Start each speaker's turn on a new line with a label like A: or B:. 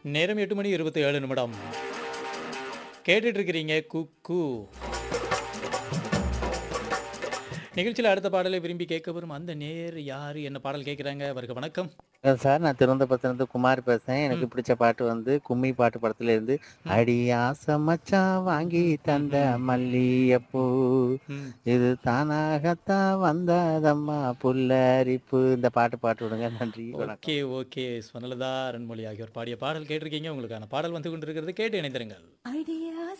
A: நேரம் எட்டு மணி இருபத்தி ஏழு நிமிடம் கேட்டுட்டு இருக்கிறீங்க குக்கு நிகழ்ச்சியில் அடுத்த பாடலை விரும்பி கேட்க வரும் அந்த நேர் யார் என்ன பாடல் கேட்குறாங்க அவருக்கு வணக்கம்
B: அஹ் சார் நான் திருவனந்தபுரத்துலேருந்து குமார் பேசுறேன் எனக்கு பிடிச்ச பாட்டு வந்து கும்மி பாட்டு படத்துல இருந்து அடி ஆசை மச்சான் வாங்கி தந்த மல்லியப்பூ
A: ம்,
B: இது தானாகத்தான் வந்ததம்மா புல்லரிப்பு இந்த பாட்டு பாட்டு விடுங்க நன்றி வணக்கம்
A: ஓகே ஓகே ஸ்வனலதா அருண்மொழி ஆகியோர் பாடிய பாடல் கேட்டிருக்கீங்க உங்களுக்கான பாடல் வந்து கொண்டிருக்கிறது கேட்டு இணைந்திருங்கள்
C: ஐடியா